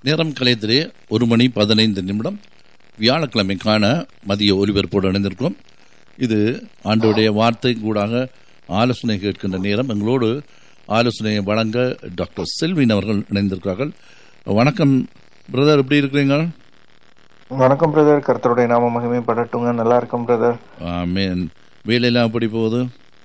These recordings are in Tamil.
நேரம் கலையத்திலே ஒரு மணி பதினைந்து நிமிடம் வியாழக்கிழமைக்கான மதிய ஒலிபரப்போடு இணைந்திருக்கிறோம் இது ஆண்டோடைய வார்த்தை கூடாக ஆலோசனை கேட்கின்ற நேரம் எங்களோடு ஆலோசனையை வழங்க டாக்டர் செல்வின் அவர்கள் இணைந்திருக்கிறார்கள் வணக்கம் பிரதர் எப்படி இருக்கிறீங்க வணக்கம் பிரதர் கர்த்தருடைய நாம மகிமை படட்டுங்க நல்லா இருக்கும் பிரதர் மேன் வேலையெல்லாம் எப்படி போகுது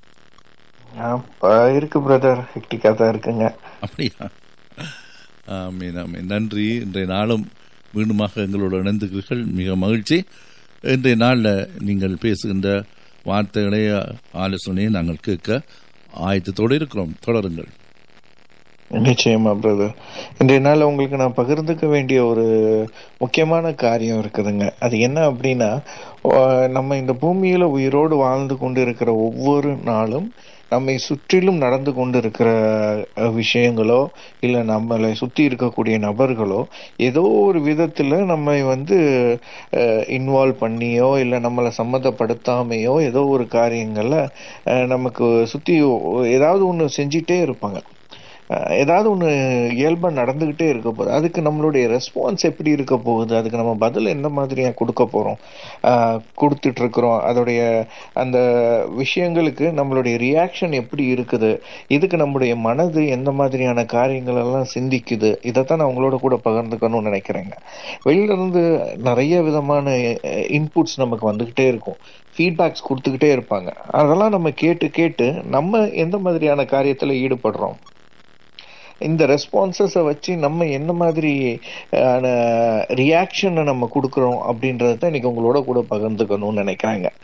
இருக்கு பிரதர் ஹெக்டிக்கா தான் இருக்குங்க அப்படியா ஆமீன் ஆமீன் நன்றி இன்றைய நாளும் மீண்டுமாக எங்களோடு இணைந்துக்கிறீர்கள் மிக மகிழ்ச்சி இன்றைய நாளில் நீங்கள் பேசுகின்ற வார்த்தைகளை ஆலோசனையை நாங்கள் கேட்க ஆயத்தத்தோடு இருக்கிறோம் தொடருங்கள் நிச்சயமா பிரதர் இன்றைய நாள் உங்களுக்கு நான் பகிர்ந்துக்க வேண்டிய ஒரு முக்கியமான காரியம் இருக்குதுங்க அது என்ன அப்படின்னா நம்ம இந்த பூமியில உயிரோடு வாழ்ந்து கொண்டு இருக்கிற ஒவ்வொரு நாளும் நம்மை சுற்றிலும் நடந்து கொண்டு இருக்கிற விஷயங்களோ இல்லை நம்மளை சுற்றி இருக்கக்கூடிய நபர்களோ ஏதோ ஒரு விதத்தில் நம்மை வந்து இன்வால்வ் பண்ணியோ இல்லை நம்மளை சம்மந்தப்படுத்தாமையோ ஏதோ ஒரு காரியங்களில் நமக்கு சுற்றி ஏதாவது ஒன்று செஞ்சிட்டே இருப்பாங்க ஏதாவது ஒன்று இயல்பாக நடந்துக்கிட்டே இருக்க போகுது அதுக்கு நம்மளுடைய ரெஸ்பான்ஸ் எப்படி இருக்க போகுது அதுக்கு நம்ம பதில் எந்த மாதிரியாக கொடுக்க போகிறோம் கொடுத்துட்டு இருக்கிறோம் அதோடைய அந்த விஷயங்களுக்கு நம்மளுடைய ரியாக்ஷன் எப்படி இருக்குது இதுக்கு நம்முடைய மனது எந்த மாதிரியான காரியங்கள் எல்லாம் சிந்திக்குது இதைத்தான் நான் உங்களோட கூட பகிர்ந்துக்கணும்னு நினைக்கிறேங்க வெளியிலேருந்து நிறைய விதமான இன்புட்ஸ் நமக்கு வந்துக்கிட்டே இருக்கும் ஃபீட்பேக்ஸ் கொடுத்துக்கிட்டே இருப்பாங்க அதெல்லாம் நம்ம கேட்டு கேட்டு நம்ம எந்த மாதிரியான காரியத்தில் ஈடுபடுறோம் இந்த ரெஸ்பான்சஸை வச்சு நம்ம என்ன மாதிரி ரியாக்ஷனை நம்ம கொடுக்குறோம் அப்படின்றத தான் இன்னைக்கு உங்களோட கூட பகிர்ந்துக்கணும்னு நினைக்கிறாங்க